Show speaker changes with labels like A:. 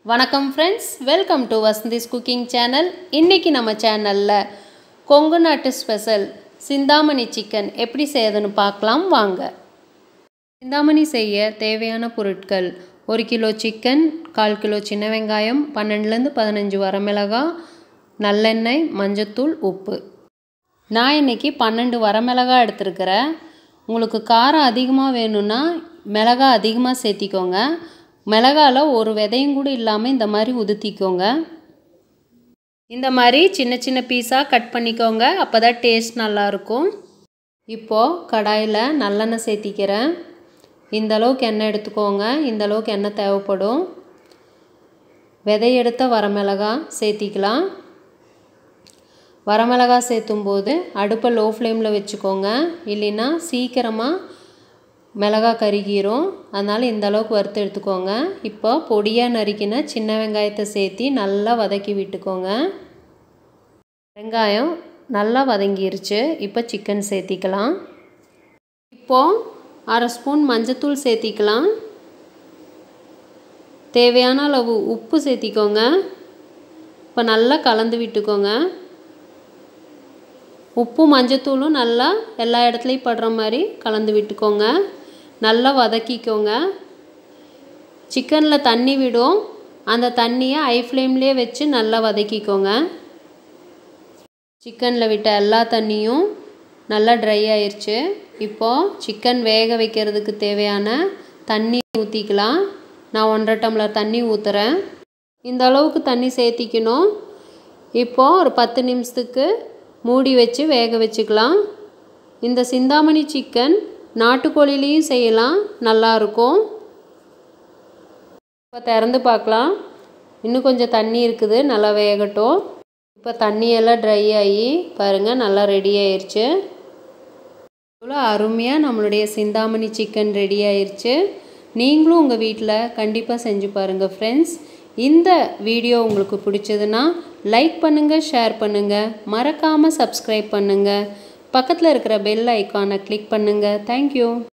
A: வணக்கம் friends welcome to Vasanthi's cooking channel இன்றைக்கி நம்ம சேனலில் கொங்கு நாட்டு ஸ்பெஷல் சிந்தாமணி சிக்கன் எப்படி செய்யறதுன்னு பார்க்கலாம் வாங்க சிந்தாமணி செய்ய தேவையான பொருட்கள் ஒரு கிலோ சிக்கன் கால் கிலோ சின்ன வெங்காயம் பன்னெண்டுலேருந்து பதினஞ்சு வரமிளகா நல்லெண்ணெய் மஞ்சத்தூள் உப்பு நான் இன்றைக்கி பன்னெண்டு வரமிளகா எடுத்துருக்கிறேன் உங்களுக்கு காரம் அதிகமாக வேணும்னா மிளகா அதிகமாக சேர்த்திக்கோங்க மிளகால ஒரு விதையும் கூட இல்லாமல் இந்த மாதிரி உதுத்திக்கோங்க இந்த மாதிரி சின்ன சின்ன பீஸாக கட் பண்ணிக்கோங்க அப்போ தான் டேஸ்ட் நல்லாயிருக்கும் இப்போது கடாயில் நல்லெண்ணெய் சேர்த்திக்கிறேன் இந்த அளவுக்கு எண்ணெய் எடுத்துக்கோங்க இந்த அளவுக்கு எண்ணெய் தேவைப்படும் விதை எடுத்த வரமிளகா சேர்த்திக்கலாம் வரமிளகா சேர்த்தும் போது அடுப்பை லோ ஃப்ளேமில் வச்சுக்கோங்க இல்லைன்னா சீக்கிரமாக மிளகா கருகிரும் அதனால் இந்த அளவுக்கு வறுத்து எடுத்துக்கோங்க இப்போ பொடியாக நறுக்கின சின்ன வெங்காயத்தை சேர்த்தி நல்லா வதக்கி விட்டுக்கோங்க வெங்காயம் நல்லா வதங்கிருச்சு இப்போ சிக்கன் சேர்த்திக்கலாம் இப்போது அரை ஸ்பூன் மஞ்சத்தூள் சேர்த்திக்கலாம் தேவையான அளவு உப்பு சேர்த்திக்கோங்க இப்போ நல்லா கலந்து விட்டுக்கோங்க உப்பு மஞ்சத்தூளும் நல்லா எல்லா இடத்துலையும் படுற மாதிரி கலந்து விட்டுக்கோங்க நல்லா வதக்கிக்கோங்க சிக்கனில் தண்ணி விடும் அந்த தண்ணியை ஐ ஃப்ளேம்லேயே வச்சு நல்லா வதக்கிக்கோங்க சிக்கனில் விட்ட எல்லா தண்ணியும் நல்லா ட்ரை ஆயிடுச்சு இப்போது சிக்கன் வேக வைக்கிறதுக்கு தேவையான தண்ணி ஊற்றிக்கலாம் நான் ஒன்றரை டம்ளர் தண்ணி ஊற்றுறேன் இந்த அளவுக்கு தண்ணி சேர்த்திக்கணும் இப்போது ஒரு பத்து நிமிஷத்துக்கு மூடி வச்சு வேக வச்சுக்கலாம் இந்த சிந்தாமணி சிக்கன் நாட்டுக்கோழிலையும் செய்யலாம் நல்லாயிருக்கும் இப்போ திறந்து பார்க்கலாம் இன்னும் கொஞ்சம் தண்ணி இருக்குது நல்லா வேகட்டும் இப்போ தண்ணியெல்லாம் ட்ரை ஆகி பாருங்கள் நல்லா ரெடி ஆயிடுச்சு இவ்வளோ அருமையாக நம்மளுடைய சிந்தாமணி சிக்கன் ரெடி ஆயிடுச்சு நீங்களும் உங்கள் வீட்டில் கண்டிப்பாக செஞ்சு பாருங்கள் ஃப்ரெண்ட்ஸ் இந்த வீடியோ உங்களுக்கு பிடிச்சதுன்னா லைக் பண்ணுங்கள் ஷேர் பண்ணுங்கள் மறக்காமல் சப்ஸ்கிரைப் பண்ணுங்கள் பக்கத்தில் இருக்கிற பெல் ஐக்கானை கிளிக் பண்ணுங்கள் தேங்க்யூ